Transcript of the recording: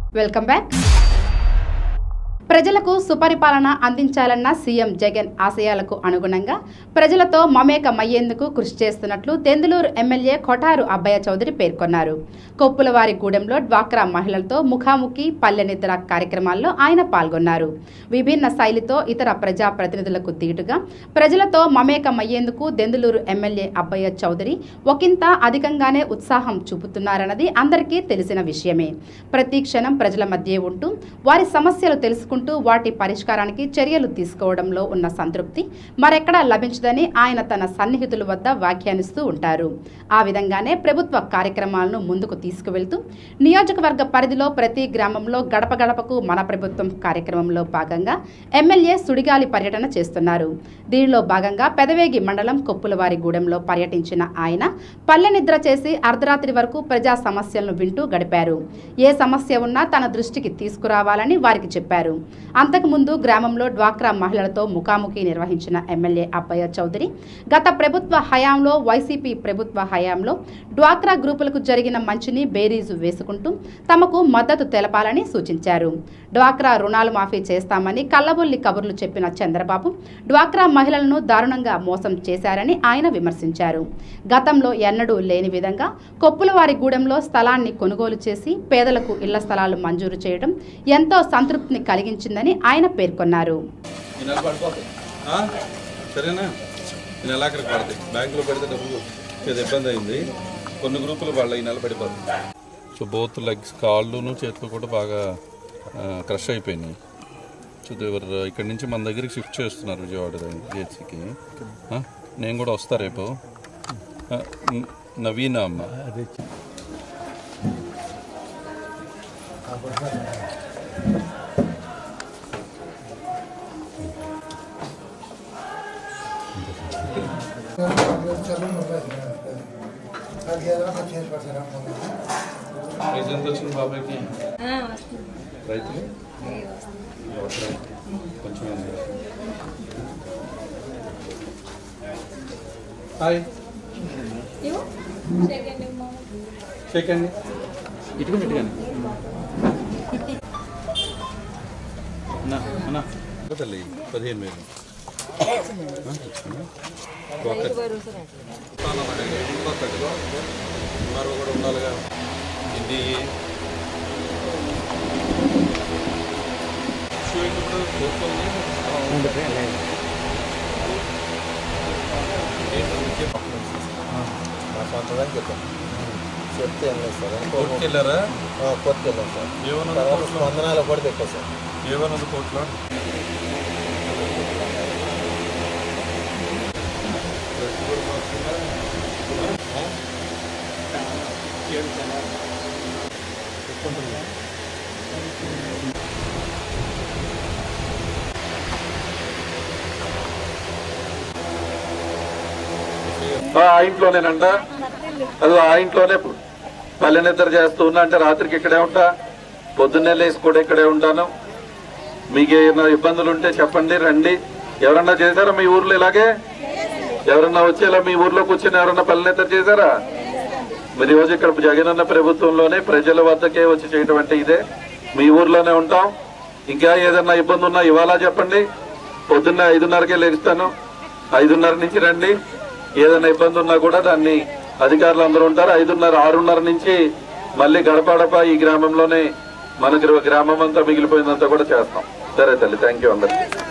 Welcome back ప్రజలకు సుపరిపాలన అందించాలన్న CM Jagan ఆశయాలకు అనుగుణంగా ప్రజలతో మమేకమయ్యేందుకు కృషి చేస్తున్నట్లు దెందులూరు ఎమ్మెల్యే కొఠారు అబ్బయ్య చౌదరి పేర్కొన్నారు కొప్పులవారి గూడెంలో డ్వాక్రా మహిళలతో ముఖాముఖి పల్లె నిద్ర కార్యక్రమాల్లో ఆయన పాల్గొన్నారు విభిన్న శైలితో ఇతర ప్రజా ప్రతినిధులకు దీటుగా ప్రజలతో మమేకమయ్యేందుకు దెందులూరు ఎమ్మెల్యే అబ్బయ్య చౌదరి ఒకంత అధికంగానే ఉత్సాహం చూపుతున్నారన్నది అందరికీ తెలిసిన విషయమే ప్రతి క్షణం ప్రజల మధ్య ఉంటూ వారి సమస్యలు తెలుసుకుంటూ వాటి పరిష్కారానికి చర్యలు తీసుకోవడంలో ఉన్న సంతృప్తి మరెక్కడా లభించదని ఆయన తన సన్నిహితుల వద్ద వ్యాఖ్యానిస్తూ ఉంటారు ఆ విధంగానే ప్రభుత్వ కార్యక్రమాలను ముందుకు తీసుకువెళ్తూ నియోజకవర్గ పరిధిలో ప్రతి గ్రామంలో గడప గడపకు మన ప్రభుత్వం కార్యక్రమంలో భాగంగా ఎమ్మెల్యే సుడిగాలి పర్యటన చేస్తున్నారు దీనిలో భాగంగా పెదవేగి మండలం కొప్పులవారిగూడెంలో పర్యటించిన ఆయన పల్లె నిద్ర చేసి అర్ధరాత్రి వరకు ప్రజా సమస్యలను వింటూ గడిపారు ఏ సమస్య ఉన్నా తన దృష్టికి తీసుకురావాలని వారికి చెప్పారు అంతకుముందు గ్రామంలో డ్వాక్రా మహిళలతో ముఖాముఖి నిర్వహించిన ఎమ్మెల్యే అబ్బయ్య చౌదరి గత ప్రభుత్వ హయాంలో వైసీపీ ప్రభుత్వ హయాంలో డ్వాక్రా గ్రూపులకు జరిగిన మంచిని బేరీజు వేసుకుంటూ తమకు మద్దతు తెలపాలని సూచించారు డ్వాక్రా రుణాలు మాఫీ చేస్తామని కల్లబొల్లి కబుర్లు చెప్పిన చంద్రబాబు డ్వాక్రా మహిళలను దారుణంగా మోసం చేశారని ఆయన విమర్శించారు గతంలో ఎన్నడూ లేని విధంగా కొప్పులవారి గూడెంలో స్థలాన్ని కొనుగోలు చేసి పేదలకు ఇళ్ల స్థలాలు మంజూరు చేయడం ఎంతో సంతృప్తిని కలిగించిందని ఆయన పేర్కొన్నారు ఈ నెల పడిపోతాయి ఆ? సరేనా ఈ నెల అక్కడికి పడతాయి బ్యాంకులో పెడితే డబ్బులు ఏదో ఇబ్బంది అయింది కొన్ని గ్రూపులు వాళ్ళ ఈ నెల పడిపోతాయి సో బోత్ లెగ్స్ కాళ్ళును చేతులు కూడా బాగా క్రష్ అయిపోయినాయి సో దేవర్ ఇక్కడి నుంచి మన దగ్గరికి షిఫ్ట్ చేస్తున్నారు విజయవాడ జిహెచ్సికి నేను కూడా వస్తా రేపు ఆ, న- నవీన అమ్మ ప్రైజ్ ఎంత వచ్చింది బాబాయ్కి రైతులు ఎవరు రైతు? కొంచెం ఉంది. హాయ్ షేక్ అండి ఇటుకుని ఇటుకని అన్నా అన్నా తల్లి పదిహేను వేలు ఉన్నారు కూడా ఉండాలిగా ఇది షూ ఇప్పుడు కోరుకోండి చెప్తే ఏం లేదు సార్ కోర్టుకి వెళ్ళారా కొత్త వెళ్ళాం సార్ ఏమన్నా తర్వాత స్పందనాలు కూడా పెట్టాం సార్ ఏమన్నది కోర్టులో ఆ ఇంట్లోనేనంట అది ఆ ఇంట్లోనే పల్లె నిద్ర చేస్తూ ఉన్నా అంటే రాత్రికి ఇక్కడే ఉంటా పొద్దున్నే లేచి కూడా ఇక్కడే ఉంటాను మీకు ఏమైనా ఇబ్బందులు ఉంటే చెప్పండి రండి ఎవరన్నా చేశారా మీ ఊర్లో ఇలాగే ఎవరన్నా వచ్చేలా మీ ఊర్లో కూర్చొని ఎవరన్నా పల్లె నిద్ర చేశారా మరి రోజు ఇక్కడ జగనన్న ప్రభుత్వంలోనే ప్రజల వద్దకే వచ్చి చేయటం అంటే ఇదే మీ ఊర్లోనే ఉంటాం ఇంకా ఏదన్నా ఇబ్బంది ఉన్నా ఇవాళ చెప్పండి పొద్దున్న ఐదున్నరకే లేస్తాను ఐదున్నర నుంచి రండి ఏదైనా ఇబ్బంది ఉన్నా కూడా దాన్ని అధికారులు అందరూ ఉంటారు ఐదున్నర ఆరున్నర నుంచి మళ్ళీ గడపడప ఈ గ్రామంలోనే మన గ్రామం అంతా మిగిలిపోయిందంతా కూడా చేస్తాం సరే తల్లి థ్యాంక్ యూ అందరికి